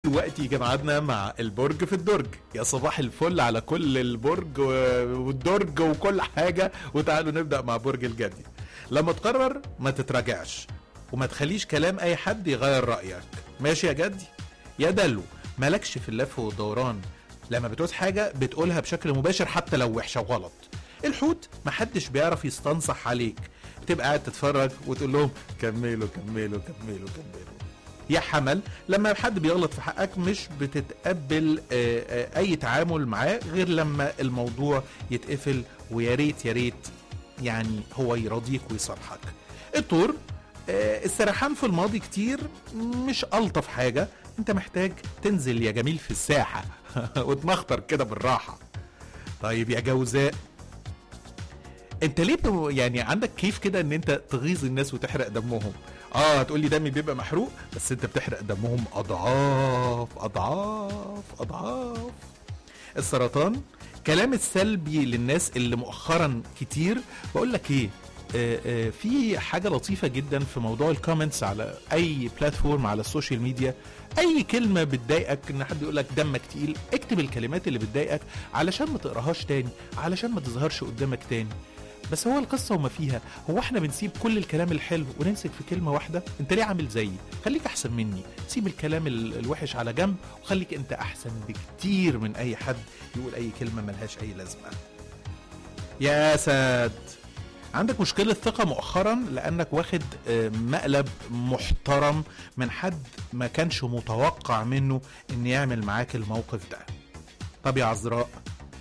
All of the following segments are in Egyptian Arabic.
دلوقتي يجي ميعادنا مع البرج في الدرج يا صباح الفل على كل البرج و- والدرج وكل حاجة وتعالوا نبدأ مع برج الجدي لما تقرر ما تتراجعش وما تخليش كلام أي حد يغير رأيك ماشي يا جدي يا دلو مالكش في اللف والدوران لما بتعوز حاجة بتقولها بشكل مباشر حتى لو وحشة وغلط الحوت محدش بيعرف يستنصح عليك بتبقى قاعد تتفرج وتقول لهم كملوا كملوا كملوا كملوا يا حمل لما حد بيغلط في حقك مش بتتقبل آه، آه، اي تعامل معاه غير لما الموضوع يتقفل ويا ريت يا ريت يعني هو يراضيك ويصالحك الطور آه، السرحان في الماضي كتير مش الطف حاجه انت محتاج تنزل يا جميل في الساحه وتمخطر كده بالراحه طيب يا جوزاء انت ليه بتبقى- يعني عندك كيف كده ان انت تغيظ الناس وتحرق دمهم اه هتقول لي دمي بيبقى محروق بس انت بتحرق دمهم اضعاف اضعاف اضعاف السرطان كلام السلبي للناس اللي مؤخرا كتير بقول لك ايه آه، آه، في حاجة لطيفة جدا في موضوع الكومنتس على أي بلاتفورم على السوشيال ميديا أي كلمة بتضايقك إن حد يقول لك دمك تقيل اكتب الكلمات اللي بتضايقك علشان ما تقراهاش تاني علشان ما تظهرش قدامك تاني بس هو القصة وما فيها هو احنا بنسيب كل الكلام الحلو ونمسك في كلمة واحدة انت ليه عامل زيي خليك احسن مني سيب الكلام ال- الوحش على جنب وخليك انت احسن بكتير من اي حد يقول اي كلمة ملهاش اي لازمة يا ساد عندك مشكلة ثقة مؤخرا لأنك واخد آه، مقلب محترم من حد ما كانش متوقع منه إن يعمل معاك الموقف ده طب يا عذراء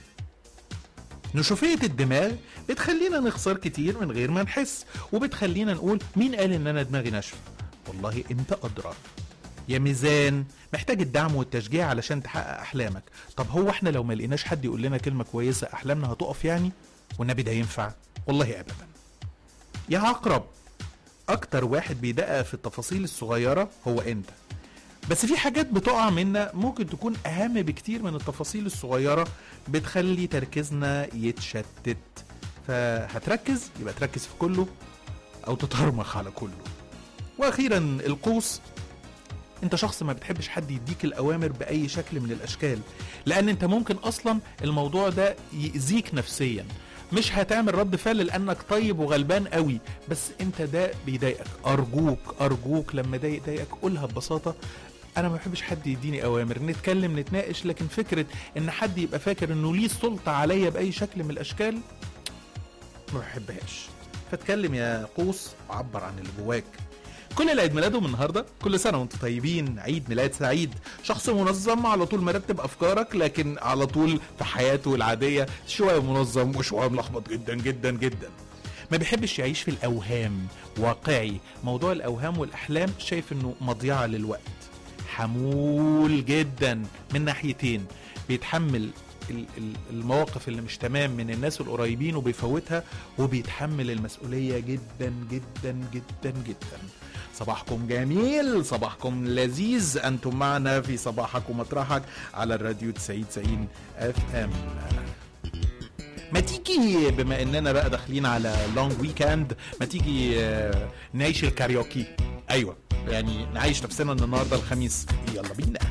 نشوفية الدماغ بتخلينا نخسر كتير من غير ما نحس وبتخلينا نقول مين قال ان انا دماغي ناشفة والله انت ادرى يا ميزان محتاج الدعم والتشجيع علشان تحقق احلامك طب هو احنا لو ما لقيناش حد يقول لنا كلمة كويسة احلامنا هتقف يعني والنبي ده ينفع والله ابدا يا عقرب اكتر واحد بيدقق في التفاصيل الصغيرة هو انت بس في حاجات بتقع منا ممكن تكون اهم بكتير من التفاصيل الصغيره بتخلي تركيزنا يتشتت فهتركز يبقى تركز في كله او تترمخ على كله واخيرا القوس انت شخص ما بتحبش حد يديك الاوامر باي شكل من الاشكال لان انت ممكن اصلا الموضوع ده يأذيك نفسيا مش هتعمل رد فعل لانك طيب وغلبان قوي بس انت ده بيضايقك ارجوك ارجوك لما ده يضايقك قولها ببساطه انا ما بحبش حد يديني اوامر نتكلم نتناقش لكن فكره ان حد يبقى فاكر انه ليه سلطه عليا باي شكل من الاشكال ما بحبهاش فاتكلم يا قوس وعبر عن اللي جواك كل اللي عيد ميلادهم النهارده كل سنه وانتم طيبين عيد ميلاد سعيد شخص منظم على طول مرتب افكارك لكن على طول في حياته العاديه شويه منظم وشويه ملخبط جدا جدا جدا ما بيحبش يعيش في الاوهام واقعي موضوع الاوهام والاحلام شايف انه مضيعه للوقت حمول جدا من ناحيتين بيتحمل ال- ال- المواقف اللي مش تمام من الناس القريبين وبيفوتها وبيتحمل المسؤولية جدا جدا جدا جدا صباحكم جميل صباحكم لذيذ أنتم معنا في صباحك ومطرحك على الراديو 90 اف ام ما تيجي بما اننا بقى داخلين على لونج ويكند ما تيجي آه، نعيش الكاريوكي ايوه يعني نعيش نفسنا ان النهارده الخميس يلا بينا